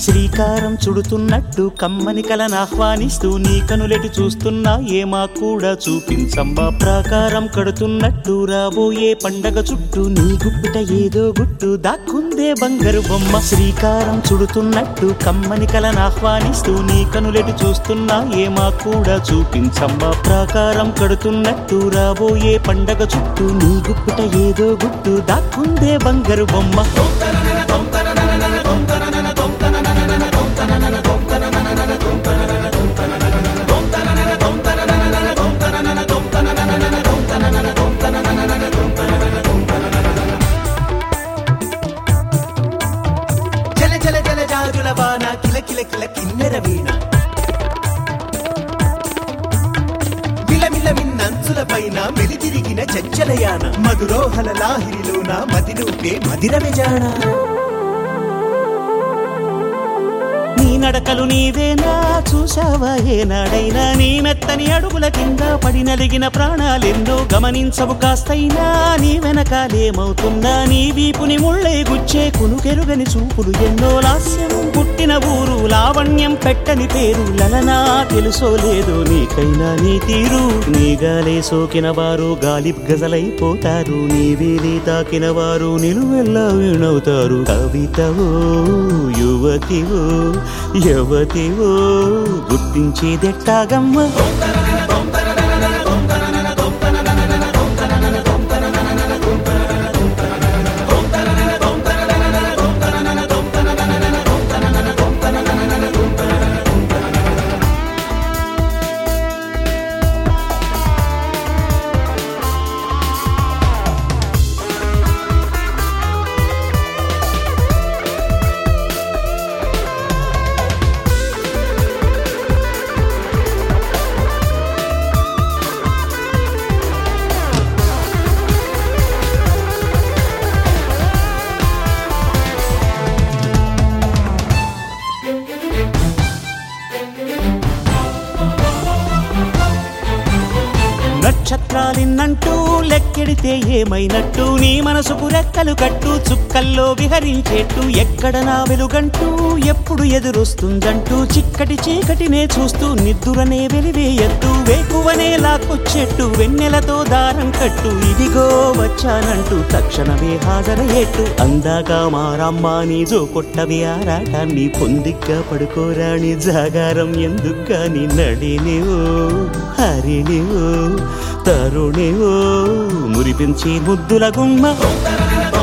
శ్రీకారం చుడుతున్నట్టు కమ్మని కలను ఆహ్వానిస్తూ నీ కనులెటు చూస్తున్నా ఏమా కూడా చూపించమ్మా ప్రాకారం కడుతున్నట్టు రాబోయే పండగ చుట్టూ నీ గుప్పిట ఏదో గుట్టు దాక్కుందే బంగారు బొమ్మ శ్రీకారం చుడుతున్నట్టు కమ్మని కలను ఆహ్వానిస్తూ నీ కనులెటు చూస్తున్నా ఏమా కూడా చూపించమ్మా ప్రాకారం కడుతున్నట్టు రాబోయే పండగ చుట్టూ నీ గుప్పిట ఏదో గుట్టు దాక్కుందే బంగారు బొమ్మ జల జల జల జాజుల వాన కిల కిల కిల కిన్నెర వీణ మిలమిల మిన్నంచుల పైన మెలితిరిగిన చంచలయాన మధురోహల లాహిరిలోన మదిరూపే మదిర విజాణ నీ నడకలు నీవేనా చూసావా ఏనాడైనా నీ మెత్తని అడుగుల కింద పడి నలిగిన ప్రాణాలెన్నో గమనించవు కాస్తైనా నీ వెనకాలేమవుతున్నా నీ వీపుని ముళ్ళే గుచ్చే కునుకెరుగని చూపులు ఎన్నో లాస్యం పుట్టిన ఊరు లావణ్యం పెట్టని పేరు లలనా తెలుసో లేదో నీకైనా నీ తీరు నీ గాలే సోకిన వారు గాలి గజలైపోతారు నీ వేలి తాకిన వారు నిలువెల్లా వీణవుతారు కవితవో యువతివో యువతివో గుర్తించేదెట్టాగమ్మ నక్షత్రాలిన్నంటూ లెక్కెడితే ఏమైనట్టు నీ మనసుకు రెక్కలు కట్టు చుక్కల్లో విహరించేట్టు ఎక్కడ నా వెలుగంటూ ఎప్పుడు ఎదురొస్తుందంటూ చిక్కటి చీకటినే చూస్తూ నిద్దురనే వెలివేయట్టు వేకువనే లాక్కొచ్చేట్టు వెన్నెలతో దారం కట్టు ఇదిగో వచ్చానంటూ తక్షణమే హాజరయ్యేట్టు అందాక మారమ్మ నీ జో కొట్టవి ఆరాటాన్ని పొందిగ్గా పడుకోరాని జాగారం ఎందుకు గాని నడినివో హరినివో తరుణివో మురిపించి ముద్దుల గుమ్మ